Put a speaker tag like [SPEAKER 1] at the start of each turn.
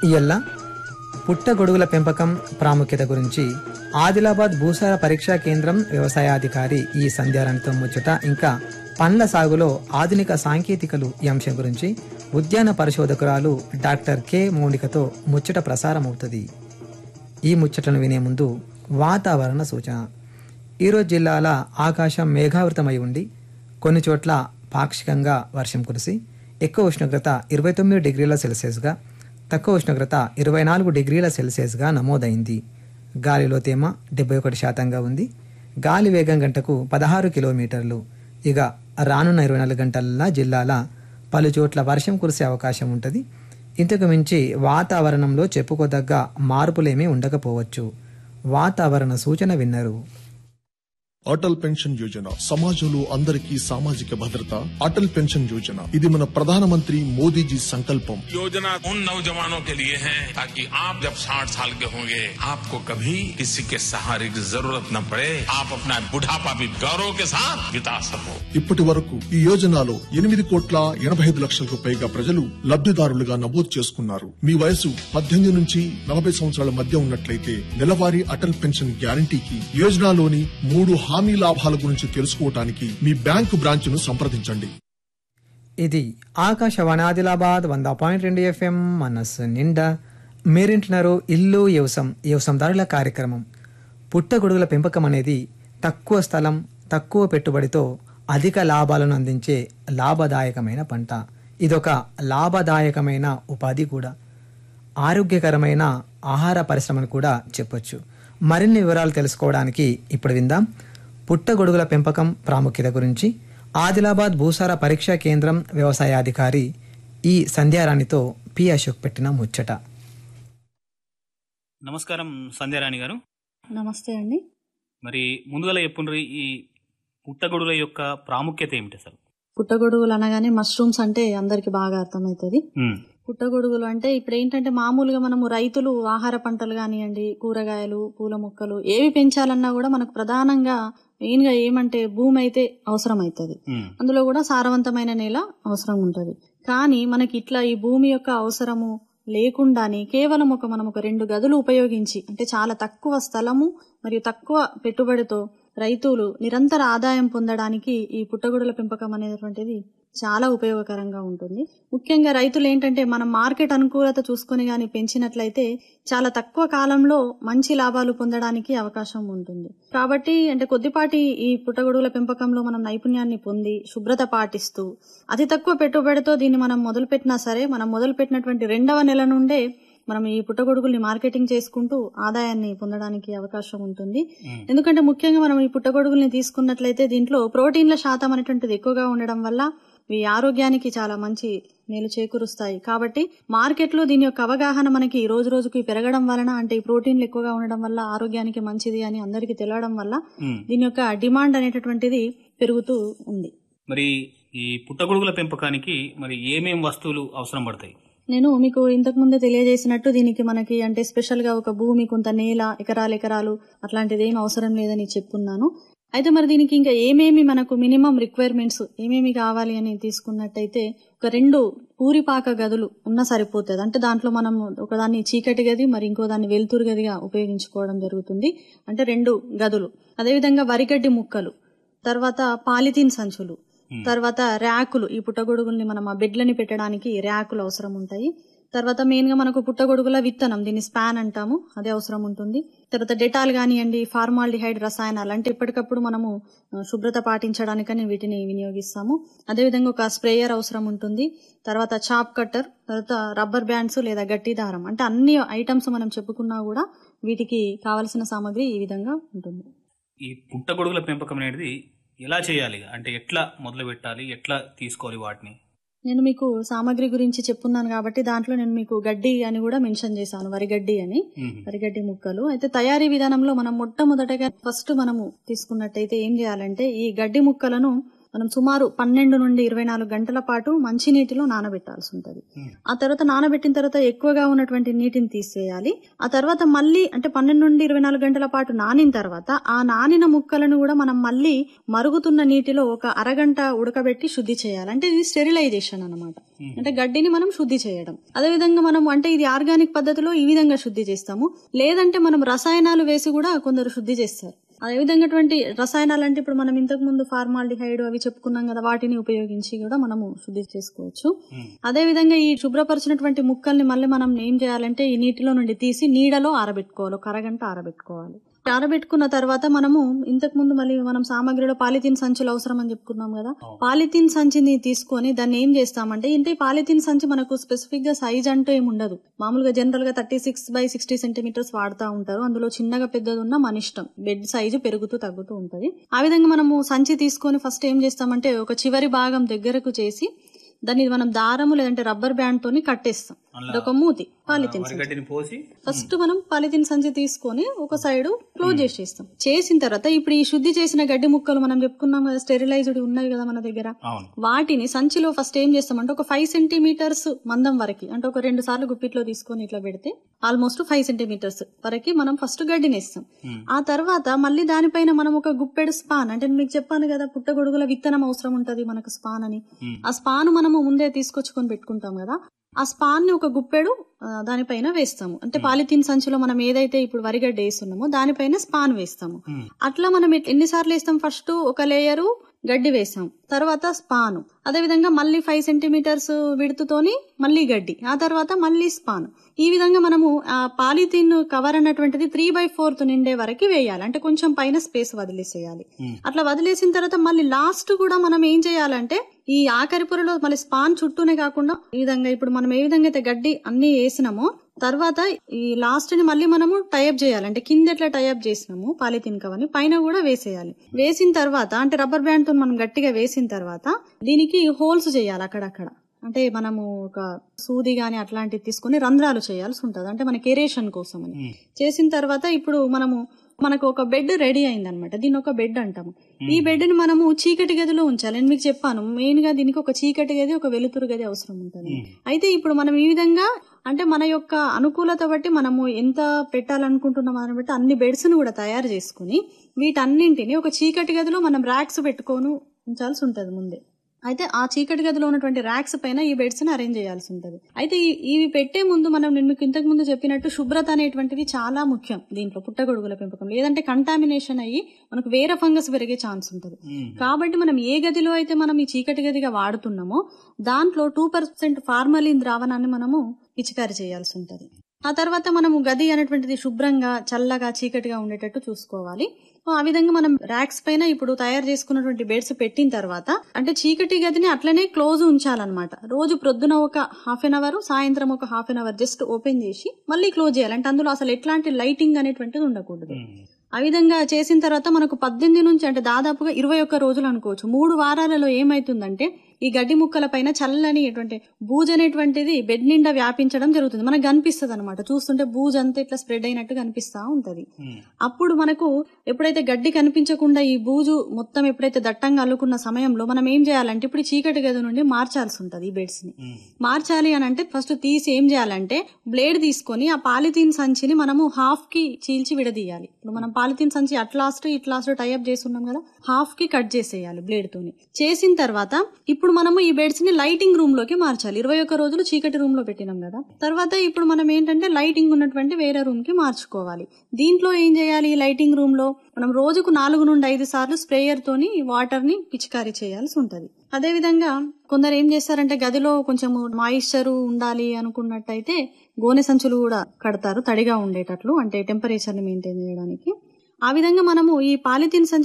[SPEAKER 1] ఇయల్ల పుట్టగొడుగుల పెంపకం ప్రాముఖ్యత గురించి ఆదిలాబాద్ భూసార పరీక్షా కేంద్రం వ్యవసాయాధికారి ఈ సంధ్యారాణితో ముచ్చట ఇంకా పండ్ల సాగులో ఆధునిక సాంకేతికలు ఈ అంశం గురించి ఉద్యాన పరిశోధకురాలు డాక్టర్ కె మౌనికతో ముచ్చట ప్రసారమవుతుంది ఈ ముచ్చటను వినే ముందు వాతావరణ సూచన ఈరోజు జిల్లాల ఆకాశం మేఘావృతమై ఉండి కొన్ని చోట్ల పాక్షికంగా వర్షం కురిసి ఎక్కువ ఉష్ణోగ్రత ఇరవై తొమ్మిది డిగ్రీల సెల్సియస్గా తక్కువ ఉష్ణోగ్రత ఇరవై నాలుగు డిగ్రీల సెల్సియస్గా నమోదైంది గాలిలో తేమ డెబ్బై ఒకటి శాతంగా ఉంది గాలి వేగం గంటకు పదహారు కిలోమీటర్లు ఇక రానున్న ఇరవై నాలుగు గంటల జిల్లాల పలు చోట్ల వర్షం కురిసే అవకాశం ఉంటుంది ఇంతకు మించి వాతావరణంలో చెప్పుకోదగ్గ మార్పులేమీ ఉండకపోవచ్చు వాతావరణ సూచన విన్నరు
[SPEAKER 2] అటల్ పెన్షన్ యోజన సమాజంలో అందరికీ సామాజిక భద్రత అటల్ పెన్షన్ యోజన ఇది మన ప్రధానమంత్రి మోదీజీ సంకల్పం
[SPEAKER 3] योजना उन नौजवानों के लिए है ताकि आप जब 60 साल के होंगे आपको कभी किसी के सहारे की जरूरत न पड़े आप अपना बुढ़ापा भी गौरव के साथ बिता सको
[SPEAKER 2] ఇప్పటి వరకు ఈ యోజనలో ఎనిమిది కోట్ల ఎనభై ఐదు లక్షలకు పైగా ప్రజలు లబ్ధిదారులుగా నమోదు చేసుకున్నారు మీ వయసు పద్దెనిమిది నుంచి నలభై సంవత్సరాల మధ్య ఉన్నట్లయితే నెలవారీ అటల్ పెన్షన్ గ్యారంటీకి యోజనలోని మూడు హామీ లాభాల గురించి తెలుసుకోవటానికి మీ బ్యాంకు బ్రాంచ్ను సంప్రదించండి
[SPEAKER 1] ఇది ఆకాశవాణి ఆదిలాబాద్ వంద పాయింట్ రెండు ఎఫ్ఎం మనస్సు నిండా మీరింటున్నారు ఇల్లు వ్యవసం వ్యవసందారుల కార్యక్రమం పుట్టగొడుగుల పెంపకం అనేది తక్కువ స్థలం తక్కువ పెట్టుబడితో అధిక లాభాలను అందించే లాభదాయకమైన పంట ఇదొక లాభదాయకమైన ఉపాధి కూడా ఆరోగ్యకరమైన ఆహార పరిశ్రమను కూడా చెప్పొచ్చు మరిన్ని వివరాలు తెలుసుకోవడానికి ఇప్పుడు విందాం పుట్టగొడుగుల పెంపకం ప్రాముఖ్యత గురించి ఆదిలాబాద్ భూసార పరీక్షా కేంద్రం వ్యవసాయాధికారి ఈ సంధ్యారాణితో పి అశోక్ పెట్టిన ముచ్చట
[SPEAKER 4] నమస్కారం సంధ్యారాణి గారు
[SPEAKER 5] నమస్తే అండి
[SPEAKER 4] మరి ముందుగా చెప్పుండ్రి ఈ పుట్టగొడుగుల యొక్క ప్రాముఖ్యత ఏమిటి అసలు
[SPEAKER 5] పుట్టగొడుగులు అనగానే మష్రూమ్స్ అంటే అందరికి బాగా అర్థమవుతుంది
[SPEAKER 4] ఉమ్,
[SPEAKER 5] పుట్టగొడుగులు అంటే ఇప్పుడు ఏంటంటే మామూలుగా మనము రైతులు ఆహార పంటలు కానివ్వండి కూరగాయలు పూల మొక్కలు ఏవి పెంచాలన్నా కూడా మనకు ప్రధానంగా మెయిన్ గా ఏమంటే భూమి అయితే అవసరం అవుతుంది
[SPEAKER 4] ఉమ్,
[SPEAKER 5] అందులో కూడా సారవంతమైన నేల అవసరం ఉంటుంది కానీ మనకి ఇట్లా ఈ భూమి యొక్క అవసరము లేకుండానే కేవలం ఒక మనం ఒక రెండు గదులు ఉపయోగించి అంటే చాలా తక్కువ స్థలము మరియు తక్కువ పెట్టుబడితో రైతులు నిరంతర ఆదాయం పొందడానికి ఈ పుట్టగొడుల పెంపకం అనేటువంటిది చాలా ఉపయోగకరంగా ఉంటుంది ముఖ్యంగా రైతులు ఏంటంటే మనం మార్కెట్ అనుకూలత చూసుకొని గాని పెంచినట్లయితే చాలా తక్కువ కాలంలో మంచి లాభాలు పొందడానికి అవకాశం ఉంటుంది కాబట్టి అంటే కొద్దిపాటి ఈ పుట్టగొడుగుల పెంపకంలో మనం నైపుణ్యాన్ని పొంది శుభ్రత పాటిస్తూ అతి తక్కువ పెట్టుబడితో దీన్ని మనం మొదలుపెట్టినా సరే మనం మొదలుపెట్టినటువంటి రెండవ నెల నుండే మనం ఈ పుట్టగొడుగుల్ని మార్కెటింగ్ చేసుకుంటూ ఆదాయాన్ని పొందడానికి అవకాశం ఉంటుంది ఎందుకంటే ముఖ్యంగా మనం ఈ పుట్టగొడుగుల్ని తీసుకున్నట్లయితే దీంట్లో ప్రోటీన్ల శాతం అనేటువంటిది ఎక్కువగా ఉండడం వల్ల ఇవి ఆరోగ్యానికి చాలా మంచి మేలు చేకూరుస్తాయి కాబట్టి మార్కెట్లో దీని యొక్క అవగాహన మనకి రోజు రోజుకి పెరగడం వలన అంటే ఈ ప్రోటీన్లు ఎక్కువగా ఉండడం వల్ల ఆరోగ్యానికి మంచిది అని అందరికీ తెలియడం వల్ల
[SPEAKER 4] ఉమ్.
[SPEAKER 5] దీని యొక్క డిమాండ్ అనేటటువంటిది పెరుగుతూ ఉంది
[SPEAKER 4] మరి ఈ పుట్టగొడుగుల పెంపకానికి మరి ఏమేం వస్తువులు అవసరం పడతాయి
[SPEAKER 5] నేను మీకు ఇంతకు ముందే తెలియజేసినట్టు దీనికి మనకి అంటే స్పెషల్ గా ఒక భూమి కొంత నేల ఎకరాలు ఎకరాలు అట్లాంటిది ఏం అవసరం లేదని చెప్పున్నాను అయితే మరి దీనికి ఇంకా ఏమేమి మనకు మినిమం రిక్వైర్మెంట్స్ ఏమేమి కావాలి అని తీసుకున్నట్టయితే ఒక రెండు పూరిపాక గదులు ఉన్న సరిపోతుంది అంటే దాంట్లో మనం ఒకదాన్ని చీకటి గది మరి ఇంకో దాన్ని వెలుతురు గదిగా ఉపయోగించుకోవడం జరుగుతుంది అంటే రెండు గదులు అదేవిధంగా వరిగడ్డి ముక్కలు తర్వాత పాలిథీన్ సంచులు తర్వాత ర్యాకులు ఈ పుట్టగొడుగుల్ని మనం ఆ బెడ్లని పెట్టడానికి ర్యాకులు అవసరం ఉంటాయి తర్వాత మెయిన్ గా మనకు పుట్టగొడుగుల విత్తనం దీన్ని స్పాన్ అంటాము అదే అవసరం ఉంటుంది తర్వాత డెటాల్ కానివ్వండి ఫార్మాల్డిహైడ్ రసాయనాలు అంటే ఎప్పటికప్పుడు మనము ఆ, శుభ్రత పాటించడానికని వీటిని వినియోగిస్తాము అదేవిధంగా ఒక స్ప్రేయర్ అవసరం ఉంటుంది తర్వాత చాప్ కట్టర్ తర్వాత రబ్బర్ బ్యాండ్స్ లేదా గట్టి దారం అంటే అన్ని ఐటమ్స్ మనం చెప్పుకున్నా కూడా వీటికి కావలసిన సామాగ్రి ఈ విధంగా ఉంటుంది
[SPEAKER 4] ఈ పుట్టగొడుగుల పెంపకం అనేది ఎలా చేయాలి అంటే ఎట్లా మొదలు పెట్టాలి ఎట్లా తీసుకోవాలి వాటిని
[SPEAKER 5] నేను మీకు సామాగ్రి గురించి చెప్పున్నాను కాబట్టి దాంట్లో నేను మీకు గడ్డి అని కూడా మెన్షన్ చేశాను వరిగడ్డి అని
[SPEAKER 4] ఉమ్,
[SPEAKER 5] వరిగడ్డి ముక్కలు అయితే తయారీ విధానంలో మనం మొట్టమొదటగా ఫస్ట్ మనము తీసుకున్నట్టయితే ఏం చేయాలంటే ఈ గడ్డి ముక్కలను మనం సుమారు పన్నెండు నుండి ఇరవై నాలుగు గంటల పాటు మంచినీటిలో నానబెట్టాల్సి ఉంటుంది ఆ తర్వాత నానబెట్టిన తర్వాత ఎక్కువగా ఉన్నటువంటి నీటిని తీసేయాలి ఆ తర్వాత మళ్ళీ అంటే పన్నెండు నుండి ఇరవై నాలుగు గంటల పాటు నానిన తర్వాత ఆ నానిన ముక్కలను కూడా మనం మళ్ళీ మరుగుతున్న నీటిలో ఒక అరగంట ఉడకబెట్టి శుద్ధి చేయాలి అంటే ఇది స్టెరిలైజేషన్ అన్నమాట అంటే గడ్డిని మనం శుద్ధి చేయడం అదే విధంగా మనం అంటే ఇది ఆర్గానిక్ పద్ధతిలో ఈ విధంగా శుద్ధి చేస్తాము లేదంటే మనం రసాయనాలు వేసి కూడా కొందరు శుద్ధి చేస్తారు అదే విధంగా అటువంటి రసాయనాలు అంటే ఇప్పుడు మనం ఇంతకు ముందు ఫార్మాల్డిహైడ్ అవి చెప్పుకున్నాం కదా వాటిని ఉపయోగించి కూడా మనము శుద్ధి చేసుకోవచ్చు అదే విధంగా ఈ శుభ్రపరిచినటువంటి ముక్కల్ని మళ్ళీ మనం ఏం చేయాలంటే ఈ నీటిలో నుండి తీసి నీడలో ఆరబెట్టుకోవాలి ఒక అరగంట ఆరబెట్టుకోవాలి ఆరబెట్టుకున్న తర్వాత మనము ఇంతకు ముందు మళ్ళీ మనం సామాగ్రిలో పాలిథిన్ సంచులు అవసరం అని చెప్పుకున్నాం కదా పాలిథిన్ సంచిని తీసుకొని దాన్ని ఏం చేస్తామంటే ఇంటి పాలిథిన్ సంచి మనకు స్పెసిఫిక్ గా సైజ్ అంటూ ఏమి ఉండదు మామూలుగా జనరల్ గా thirty six by sixty centimetres వాడుతూ ఉంటారు అందులో చిన్నగా పెద్దది ఉన్న మన ఇష్టం బెడ్ సైజు పెరుగుతూ తగ్గుతూ ఉంటది ఆ విధంగా మనము సంచి తీసుకొని ఫస్ట్ ఏం చేస్తామంటే ఒక చివరి భాగం దగ్గరకు చేసి దాన్ని మనం దారము లేదంటే రబ్బర్ బ్యాండ్ తోని కట్టేస్తాం ఇది ఒక మూతి పాలిథిన్ సంచి
[SPEAKER 4] వరిగడ్డిని పోసి
[SPEAKER 5] ఫస్ట్ మనం పాలిథిన్ సంచి తీసుకొని ఒక సైడ్ క్లోజ్ చేసేస్తాం చేసిన తర్వాత ఇప్పుడు ఈ శుద్ధి చేసిన గడ్డి ముక్కలు మనం చెప్పుకున్నాం కదా స్టెరిలైజ్డ్ ఉన్నాయి కదా మన దగ్గర
[SPEAKER 4] అవును
[SPEAKER 5] వాటిని సంచిలో ఫస్ట్ ఏం చేస్తామంటే ఒక ఫైవ్ సెంటీమీటర్స్ మందం వరకు అంటే ఒక రెండు సార్లు గుప్పిట్లో తీసుకొని ఇట్లా పెడితే ఆల్మోస్ట్ ఫైవ్ సెంటీమీటర్స్ వరకు మనం ఫస్ట్ గడ్డిని ఇస్తాం ఆ తర్వాత మళ్ళీ దానిపైన మనం ఒక గుప్పెడు స్పాన్ అంటే నేను మీకు చెప్పాను కదా పుట్టగొడుగుల విత్తనం అవసరం ఉంటది మనకు స్పాన్ అని ఆ స్పాన్ మనము ముందే తీసుకొచ్చుకొని పెట్టుకుంటాం కదా ఆ స్పాన్ ని ఒక గుప్పెడు ఆ, దానిపైన వేస్తాము అంటే పాలిథిన్ సంచిలో మనం ఏదైతే ఇప్పుడు వరిగడ్డ వేస్తున్నామో దానిపైన స్పాన్ వేస్తాము అట్లా మనం ఎట్- ఎన్నిసార్లు వేస్తాం ఫస్ట్ ఒక లేయరు గడ్డి వేసాం తర్వాత స్పాను అదేవిధంగా మళ్ళీ ఫైవ్ సెంటీమీటర్స్ విడుతుతోని మళ్ళీ గడ్డి ఆ తర్వాత మళ్ళీ స్పాన్ ఈ విధంగా మనము ఆ పాలిథిన్ కవర్ అన్నటువంటిది త్రీ బై ఫోర్త్ నిండే వరకు వేయాలి అంటే కొంచెం పైన స్పేస్ వదిలేసేయాలి అట్లా వదిలేసిన తర్వాత మళ్ళీ లాస్ట్ కూడా మనం ఏం చేయాలంటే ఈ ఆఖరి పొరలో మళ్ళీ స్పాన్ చుట్టూనే కాకుండా ఈ విధంగా ఇప్పుడు మనం ఏ విధంగా అయితే గడ్డి అన్ని వేసినామో తర్వాత ఈ లాస్ట్ ని మళ్ళీ మనము టైప్ చేయాలి అంటే కింద ఎట్లా టైప్ చేసినాము పాలిథిన్ కవర్ని పైన కూడా వేసేయాలి వేసిన తర్వాత అంటే రబ్బర్ బ్యాండ్ తో మనం గట్టిగా వేసిన తర్వాత దీనికి హోల్స్ చేయాలి అక్కడక్కడ అంటే మనము ఒక సూది గాని అట్లాంటివి తీసుకొని రంధ్రాలు చేయాల్సి ఉంటది అంటే మనకి ఏరేషన్ కోసం అని చేసిన తర్వాత ఇప్పుడు మనము మనకు ఒక బెడ్ రెడీ అయింది అనమాట దీన్ని ఒక బెడ్ అంటాము ఈ బెడ్ ని మనము చీకటి గదిలో ఉంచాలి నేను మీకు చెప్పాను మెయిన్ గా దీనికి ఒక చీకటి గది ఒక వెలుతురు గది అవసరం ఉంటుంది అయితే ఇప్పుడు మనం ఈ విధంగా అంటే మన యొక్క అనుకూలత బట్టి మనము ఎంత పెట్టాలనుకుంటున్నాం అని బట్టి అన్ని బెడ్స్ ను కూడా తయారు చేసుకుని వీటన్నింటిని ఒక చీకటి గదిలో మనం ర్యాక్స్ పెట్టుకొని ఉంచాల్సి ఉంటది ముందే అయితే ఆ చీకటి గదిలో ఉన్నటువంటి ర్యాక్స్ పైన ఈ బెడ్స్ ని అరేంజ్ చేయాల్సి ఉంటది అయితే ఈ- ఇవి పెట్టే ముందు మనం నేను మీకు ఇంతకు ముందు చెప్పినట్టు శుభ్రత అనేటువంటిది చాలా ముఖ్యం దీంట్లో పుట్టగొడుగుల పెంపకం లేదంటే కంటామినేషన్ అయ్యి మనకు వేరే ఫంగస్ పెరిగే ఛాన్స్ ఉంటది కాబట్టి మనం ఏ గదిలో అయితే మనం ఈ చీకటి గదిగా వాడుతున్నామో దాంట్లో టూ పర్సెంట్ ఫార్మలిన్ ద్రావణాన్ని మనము పిచికారి చేయాల్సి ఉంటది ఆ తర్వాత మనము గది అనేటువంటిది శుభ్రంగా చల్లగా చీకటిగా ఉండేటట్టు చూసుకోవాలి ఆ విధంగా మనం ర్యాక్స్ పైన ఇప్పుడు తయారు చేసుకున్నటువంటి బెడ్స్ పెట్టిన తర్వాత అంటే చీకటి గదిని అట్లనే క్లోజ్ ఉంచాలన్నమాట రోజు ప్రొద్దున ఒక హాఫ్ అన్ అవర్ సాయంత్రం ఒక half an hour just open చేసి మళ్ళీ క్లోజ్ చేయాలి అంటే అందులో అసలు ఎట్లాంటి లైటింగ్ అనేటువంటిది ఉండకూడదు ఆ విధంగా చేసిన తర్వాత మనకు పద్దెనిమిది నుంచి అంటే దాదాపుగా ఇరవై ఒక్క రోజులు అనుకోవచ్చు మూడు వారాలలో ఏమైతుందంటే ఈ గడ్డి ముక్కల పైన చల్లని ఎటువంటి బూజు అనేటువంటిది బెడ్ నిండా వ్యాపించడం జరుగుతుంది మనకు కనిపిస్తుంది అనమాట చూస్తుంటే బూజు అంతా ఇట్లా స్ప్రెడ్ అయినట్టు కనిపిస్తా ఉంటది అప్పుడు మనకు ఎప్పుడైతే గడ్డి కనిపించకుండా ఈ బూజు మొత్తం ఎప్పుడైతే దట్టంగా అల్లుకున్న సమయంలో మనం ఏం చేయాలంటే ఇప్పుడు ఈ చీకటి గది నుండి మార్చాల్సి ఉంటది ఈ బెడ్స్ ని మార్చాలి అని అంటే ఫస్ట్ తీసి ఏం చేయాలంటే బ్లేడ్ తీసుకొని ఆ పాలిథీన్ సంచిని మనము హాఫ్ కి చీల్చి విడదీయాలి ఇప్పుడు మనం పాలిథీన్ సంచి అట్లాస్ట్ ఇట్లాస్ట్ టైప్ చేసి ఉన్నాం కదా హాఫ్ కి కట్ చేసేయాలి బ్లేడ్ తోని చేసిన తర్వాత ఇప్పుడు మనము ఈ బెడ్స్ ని లైటింగ్ రూమ్ లోకి మార్చాలి ఇరవై ఒక్క రోజులు చీకటి రూమ్ లో పెట్టినాం కదా తర్వాత ఇప్పుడు మనం ఏంటంటే లైటింగ్ ఉన్నటువంటి వేరే రూమ్ కి మార్చుకోవాలి దీంట్లో ఏం చేయాలి ఈ లైటింగ్ రూమ్ లో మనం రోజుకు నాలుగు నుండి ఐదు సార్లు స్ప్రేయర్ తోని వాటర్ ని పిచికారీ చేయాల్సి ఉంటది అదే విధంగా కొందరు ఏం చేస్తారంటే గదిలో కొంచెం మాయిశ్చర్ ఉండాలి అనుకున్నట్టయితే గోనె సంచులు కూడా కడతారు తడిగా ఉండేటట్లు అంటే టెంపరేచర్ ని మెయింటైన్ చేయడానికి ఆ విధంగా మనము ఈ పాలిథిన్ సంచి